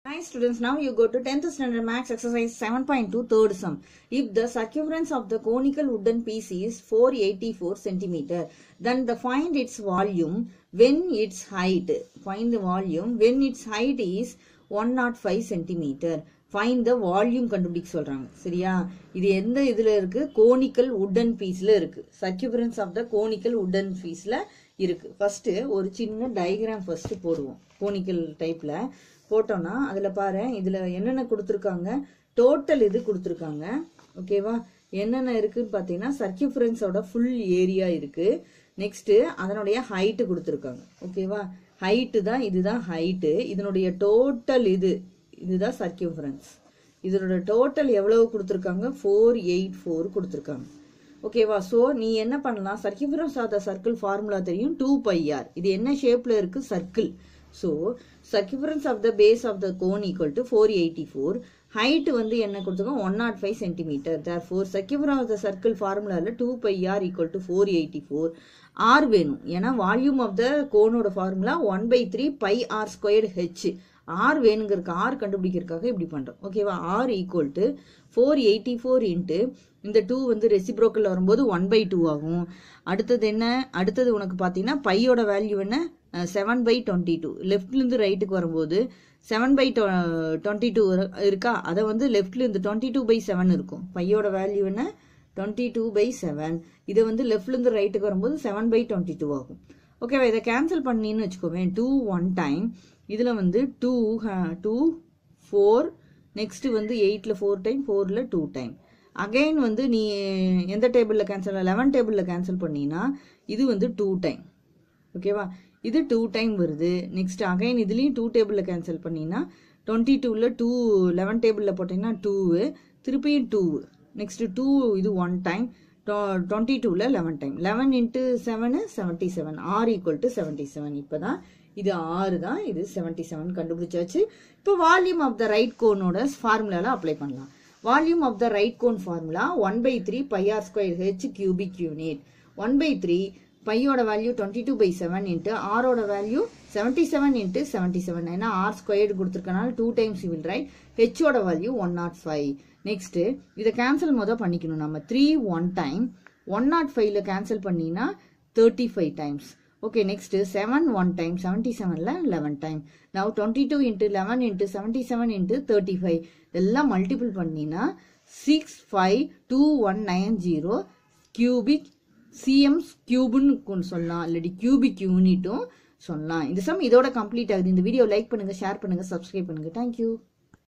Hi students, now you go to 10th standard max exercise 7.2 third sum. If the circumference of the conical wooden piece is 484 centimeter, then the find its volume when its height, find the volume when its height is 105 centimeter. Find the volume கண்டுபிடிக்க சொல்றாங்க சரியா இது எந்த இதுல இருக்கு conical wooden பீஸ்ல இருக்கு circumference of the conical wooden பீஸ்ல இருக்கு ஃபர்ஸ்ட் ஒரு சின்ன டயக்ராம் ஃபர்ஸ்ட் போடுவோம் கோனிக்கல் டைப்ல போட்டோம்னா அதுல பாரு இதுல என்னென்ன கொடுத்துருக்காங்க டோட்டல் இது கொடுத்துருக்காங்க ஓகேவா என்னென்ன இருக்குன்னு பார்த்தீங்கன்னா சர்க்கியூஃபரன்ஸோட ஃபுல் ஏரியா இருக்கு நெக்ஸ்ட் அதனுடைய ஹைட்டு கொடுத்துருக்காங்க ஓகேவா ஹைட்டு தான் இதுதான் ஹைட்டு இதனுடைய டோட்டல் இது இதுதான் சர்க்கியூஃபரன்ஸ் இதனோட டோட்டல் எவ்வளவு கொடுத்துருக்காங்க ஃபோர் எயிட் ஃபோர் கொடுத்துருக்காங்க ஓகேவா ஸோ நீ என்ன பண்ணலாம் circumference of the circle formula தெரியும் டூ பை ஆர் இது என்ன ஷேப்ல இருக்கு circle so circumference of the base of the cone equal to four eighty four height வந்து என்ன கொடுத்துருக்கோம் one nought five centimetre therefore circumference of the circle ஃபார்முலாவில் two pi r equal to four eighty four r வேணும் ஏன்னா volume of the கோனோட formula one by three pi r squared h R வேணுங்கிறதுக்கு r கண்டுபிடிக்கிறதுக்காக இப்படி பண்ணுறோம் ஓகேவா r equal to four eighty four into இந்த two வந்து ரெசிப்ரோக்கல் வரும்போது ஒன் பை டூ ஆகும் அடுத்தது என்ன அடுத்தது உனக்கு பார்த்தீங்கன்னா பையோட வேல்யூ என்ன செவன் பை டுவெண்ட்டி டூ லெஃப்ட்லேருந்து ரைட்டுக்கு வரும்போது செவன் பை டுவெண்ட்டி டூ இருக்கா அதை வந்து லெஃப்ட்லேருந்து டுவெண்ட்டி டூ பை செவன் இருக்கும் பையோட வேல்யூ என்ன டுவெண்ட்டி டூ பை செவன் இதை வந்து லெஃப்ட்லேருந்து ரைட்டுக்கு வரும்போது செவன் பை டுவெண்ட்டி டூ ஆகும் ஓகேவா இதை கேன்சல் பண்ணின்னு வச்சுக்கோவேன் டூ ஒன் டைம் இதில் வந்து டூ டூ ஃபோர் நெக்ஸ்ட் வந்து எயிட்டில் ஃபோர் டைம் ஃபோரில் டூ டைம் அகைன் வந்து நீ எந்த டேபிளில் கேன்சல் லெவன் டேபிளில் கேன்சல் பண்ணினா இது வந்து டூ டைம் ஓகேவா இது டூ டைம் வருது நெக்ஸ்ட் அகைன் இதுலேயும் டூ டேபிளில் கேன்சல் பண்ணினா டுவெண்ட்டி டூவில் டூ லெவன் டேபிளில் போட்டிங்கன்னா டூவு திருப்பியும் டூ நெக்ஸ்ட் டூ இது ஒன் டைம் டுவெண்ட்டி டூவில் eleven time eleven into seven seventy seven r equal to seventy seven இப்போ தான் இது ஆறு தான் இது செவன்ட்டி செவன் கண்டுபிடிச்சாச்சு இப்போ வால்யூம் ஆஃப் த ரைட் கோனோட ஃபார்முலாவில் அப்ளை பண்ணலாம் volume of the right cone formula one by three pi r square h cubic unit one by three பையோட value twenty two by seven into ஆரோட value seventy seven into seventy seven ஏன்னா r squared கொடுத்துருக்கனால two times will write ஹெச்சோட value one nought five next இதை cancel மொதல் பண்ணிக்கணும் நம்ம three one time one nought ஃபைவ்ல கேன்சல் பண்ணினா thirty five times okay next seven one time seventy செவனில் லெவன் டைம் நான் twenty two into eleven into seventy seven into thirty five இதெல்லாம் multiple பண்ணினா six five two one nine zero cubic CM கியூப்னு சொல்லலாம் இல்லாட்டி cubic யூனிட்டும் சொல்லலாம் இந்த some இதோட கம்ப்ளீட் ஆகுது இந்த வீடியோ லைக் பண்ணுங்க ஷேர் பண்ணுங்க சப்ஸ்கிரைப் பண்ணுங்க தேங்க்யூ